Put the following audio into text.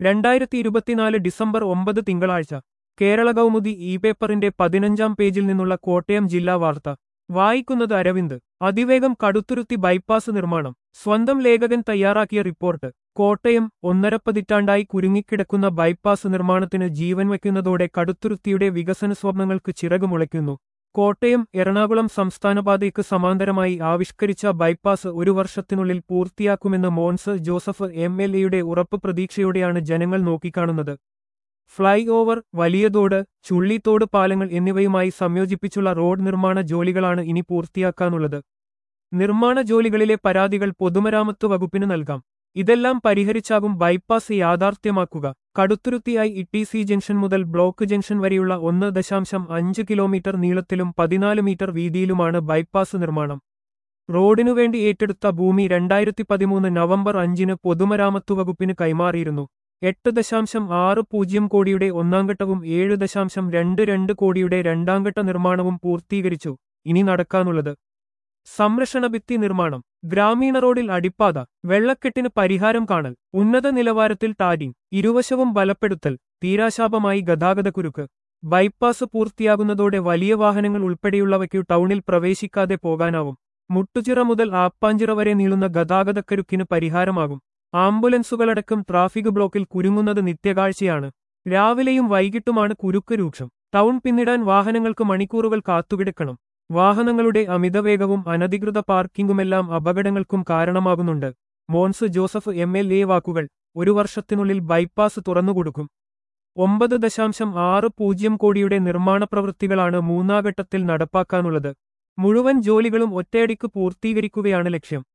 രണ്ടായിരത്തി ഇരുപത്തിനാല് ഡിസംബർ ഒമ്പത് തിങ്കളാഴ്ച കേരള കൗമുദി ഇ പേപ്പറിന്റെ പതിനഞ്ചാം പേജിൽ നിന്നുള്ള കോട്ടയം ജില്ലാ വാർത്ത വായിക്കുന്നത് അരവിന്ദ് അതിവേഗം കടുത്തുരുത്തി ബൈപ്പാസ് നിർമ്മാണം സ്വന്തം ലേഖകൻ തയ്യാറാക്കിയ റിപ്പോർട്ട് കോട്ടയം ഒന്നര പതിറ്റാണ്ടായി കുരുങ്ങിക്കിടക്കുന്ന ബൈപ്പാസ് നിർമ്മാണത്തിന് ജീവൻ വയ്ക്കുന്നതോടെ കടുത്തുരുത്തിയുടെ വികസന സ്വപ്നങ്ങൾക്ക് ചിറകുമുളയ്ക്കുന്നു കോട്ടയം എറണാകുളം സംസ്ഥാനപാതയ്ക്ക് സമാന്തരമായി ആവിഷ്കരിച്ച ബൈപ്പാസ് ഒരു വർഷത്തിനുള്ളിൽ പൂർത്തിയാക്കുമെന്ന് മോൻസ് ജോസഫ് എം എൽ എയുടെ ഉറപ്പ് പ്രതീക്ഷയോടെയാണ് ജനങ്ങൾ നോക്കിക്കാണുന്നത് ഫ്ളൈ ഓവർ വലിയതോട് ചുള്ളിത്തോട് പാലങ്ങൾ എന്നിവയുമായി സംയോജിപ്പിച്ചുള്ള റോഡ് നിർമ്മാണ ജോലികളാണ് ഇനി പൂർത്തിയാക്കാനുള്ളത് നിർമ്മാണ ജോലികളിലെ പരാതികൾ പൊതുമരാമത്ത് വകുപ്പിന് നൽകാം ഇതെല്ലാം പരിഹരിച്ചാകും ബൈപ്പാസ് യാഥാർത്ഥ്യമാക്കുക കടുത്തുരുത്തിയായി ഇ സി ജംഗ്ഷൻ മുതൽ ബ്ലോക്ക് ജംഗ്ഷൻ വരെയുള്ള ഒന്ന് ദശാംശം അഞ്ച് കിലോമീറ്റർ നീളത്തിലും പതിനാല് മീറ്റർ വീതിയിലുമാണ് ബൈപ്പാസ് നിർമ്മാണം റോഡിനുവേണ്ടി ഏറ്റെടുത്ത ഭൂമി രണ്ടായിരത്തി പതിമൂന്ന് നവംബർ അഞ്ചിന് പൊതുമരാമത്ത് വകുപ്പിന് കൈമാറിയിരുന്നു എട്ട് ദശാംശം ആറ് പൂജ്യം കോടിയുടെ ഒന്നാംഘട്ടവും ഏഴ് ദശാംശം രണ്ട് രണ്ട് കോടിയുടെ രണ്ടാംഘട്ട നിർമ്മാണവും പൂർത്തീകരിച്ചു ഇനി നടക്കാനുള്ളത് സംരക്ഷണ ഭിത്തി നിർമ്മാണം ഗ്രാമീണ റോഡിൽ അടിപ്പാത വെള്ളക്കെട്ടിന് പരിഹാരം കാണൽ ഉന്നത നിലവാരത്തിൽ ടാരിങ് ഇരുവശവും ബലപ്പെടുത്തൽ തീരാശാപമായി ഗതാഗതക്കുരുക്ക് ബൈപ്പാസ് പൂർത്തിയാകുന്നതോടെ വലിയ വാഹനങ്ങൾ ഉൾപ്പെടെയുള്ളവയ്ക്കു ടൗണിൽ പ്രവേശിക്കാതെ പോകാനാവും മുട്ടുചിറ മുതൽ ആപ്പാഞ്ചിറ വരെ നീളുന്ന ഗതാഗതക്കരുക്കിന് പരിഹാരമാകും ആംബുലൻസുകളടക്കം ട്രാഫിക് ബ്ലോക്കിൽ കുരുങ്ങുന്നത് നിത്യകാഴ്ചയാണ് രാവിലെയും വൈകിട്ടുമാണ് കുരുക്ക് രൂക്ഷം ടൗൺ പിന്നിടാൻ വാഹനങ്ങൾക്ക് മണിക്കൂറുകൾ കാത്തുകിടക്കണം വാഹനങ്ങളുടെ അമിതവേഗവും അനധികൃത പാർക്കിംഗുമെല്ലാം അപകടങ്ങൾക്കും കാരണമാകുന്നുണ്ട് Mons Joseph M L A വാക്കുകൾ ഒരു വർഷത്തിനുള്ളിൽ ബൈപ്പാസ് തുറന്നുകൊടുക്കും ഒമ്പത് ദശാംശം ആറ് പൂജ്യം കോടിയുടെ നിർമ്മാണ പ്രവൃത്തികളാണ് മൂന്നാം ഘട്ടത്തിൽ നടപ്പാക്കാനുള്ളത് മുഴുവൻ ജോലികളും ഒറ്റയടിക്ക് പൂർത്തീകരിക്കുകയാണ് ലക്ഷ്യം